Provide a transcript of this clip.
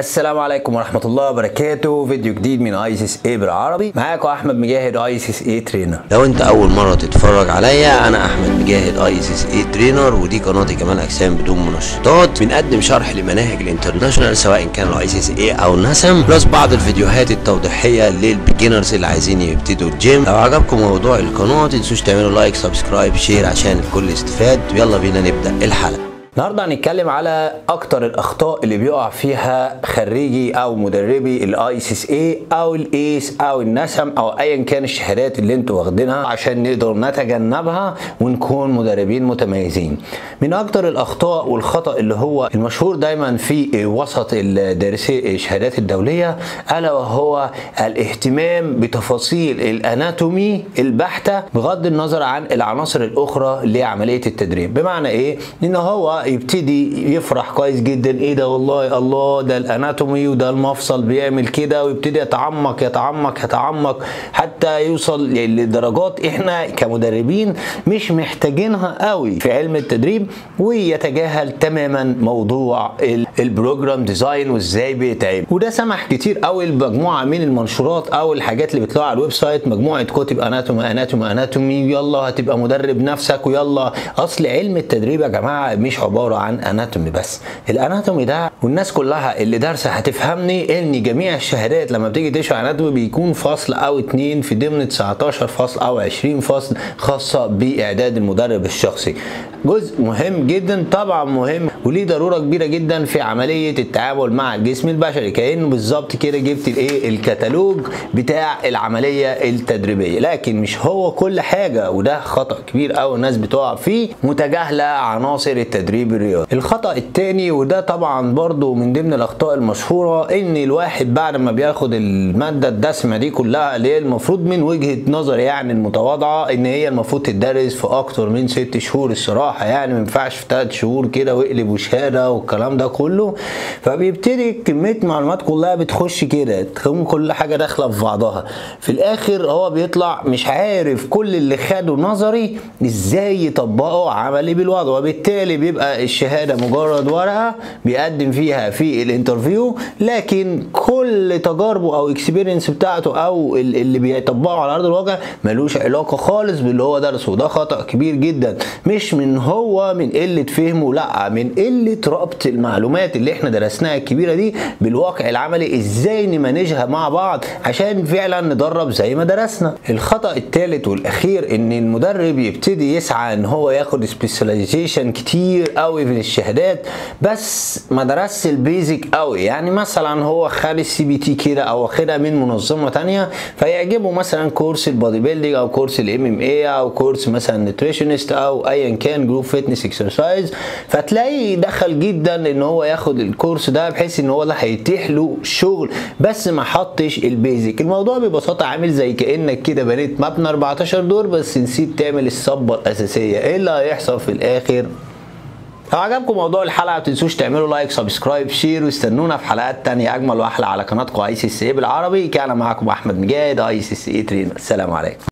السلام عليكم ورحمة الله وبركاته فيديو جديد من ايسيس اي بالعربي معاكم احمد مجاهد ايسيس اي ترينر لو انت اول مره تتفرج عليا انا احمد مجاهد اي اس اس اي ترينر ودي قناتي كمال اجسام بدون منشطات بنقدم شرح لمناهج الانترناشونال سواء كان الاي سي اس اي او نسم بلس بعض الفيديوهات التوضيحيه للبيجنرز اللي عايزين يبتدوا الجيم لو عجبكم موضوع القناه تنسوش تعملوا لايك سبسكرايب شير عشان الكل يستفاد يلا بينا نبدا الحلقه النهارده هنتكلم على اكتر الاخطاء اللي بيقع فيها خريجي او مدربي الاي سي اس اي او الايس او النسم او ايا كان الشهادات اللي انتوا واخدينها عشان نقدر نتجنبها ونكون مدربين متميزين من اكتر الاخطاء والخطا اللي هو المشهور دايما في وسط الدارسي الشهادات الدوليه الا وهو الاهتمام بتفاصيل الاناتومي البحته بغض النظر عن العناصر الاخرى لعمليه التدريب بمعنى ايه ان هو يبتدي يفرح كويس جدا ايه ده والله الله ده الاناتومي وده المفصل بيعمل كده ويبتدي يتعمق يتعمق يتعمق حتى يوصل لدرجات احنا كمدربين مش محتاجينها قوي في علم التدريب ويتجاهل تماما موضوع البروجرام ديزاين وازاي بيتعمل وده سمح كتير قوي لمجموعه من المنشورات او الحاجات اللي بتطلع على الويب سايت مجموعه كتب اناتومي اناتومي اناتومي يلا هتبقى مدرب نفسك ويلا اصل علم التدريب يا جماعه مش عباره عن اناتومي بس الاناتومي ده والناس كلها اللي دارسه هتفهمني ان جميع الشهادات لما بتيجي تشرح اناتومي بيكون فصل او اتنين في ضمن 19 فصل او 20 فصل خاصه باعداد المدرب الشخصي جزء مهم جدا طبعا مهم وليه ضروره كبيره جدا في عمليه التعامل مع الجسم البشري كانه بالظبط كده جبت الايه الكتالوج بتاع العمليه التدريبيه لكن مش هو كل حاجه وده خطا كبير قوي الناس بتقع فيه متجاهله عناصر التدريب الرياضي الخطا الثاني وده طبعا برضو من ضمن الاخطاء المشهوره ان الواحد بعد ما بياخد الماده الدسمه دي كلها اللي هي المفروض من وجهه نظر يعني المتواضعه ان هي المفروض تدرس في اكتر من ست شهور الصراحه يعني ما ينفعش في ثلاث شهور كده واقلب وشهاده والكلام ده كله فبيبتدي كميه معلومات كلها بتخش كده تكون كل حاجه داخله في بعضها في الاخر هو بيطلع مش عارف كل اللي خده نظري ازاي يطبقه عملي بالوضع وبالتالي بيبقى الشهاده مجرد ورقه بيقدم فيها في الانترفيو لكن كل تجاربه او اكسبيرينس بتاعته او اللي بيطبقه على ارض الواقع ملوش علاقه خالص باللي هو درسه وده خطا كبير جدا مش من هو من قله فهمه لا من قله ربط المعلومات اللي احنا درسناها الكبيره دي بالواقع العملي ازاي نمانجها مع بعض عشان فعلا ندرب زي ما درسنا الخطا الثالث والاخير ان المدرب يبتدي يسعى ان هو ياخد سبيشاليزيشن كتير قوي في الشهادات بس ما درسش البيزك قوي يعني مثلا هو خد السي بي تي كده او واخدها من منظمه تانية فيعجبه مثلا كورس البودي بيلدينج او كورس الام ام اي او كورس مثلا نيوتريشنست او ايا كان جروب فيتنس اكسرسايز فتلاقي دخل جدا ان هو ياخد الكورس ده بحيث ان هو ده هيتيح له شغل بس ما حطش البيزك الموضوع ببساطه عامل زي كانك كده بنيت مبنى 14 دور بس نسيت تعمل الصبه الاساسيه ايه اللي هيحصل في الاخر لو عجبكم موضوع الحلقه ما تنسوش تعملوا لايك سبسكرايب شير واستنونا في حلقات تانية اجمل واحلى على قناتكم اي سي سي بالعربي كان معاكم احمد مجاهد اي سي سي ترينر السلام عليكم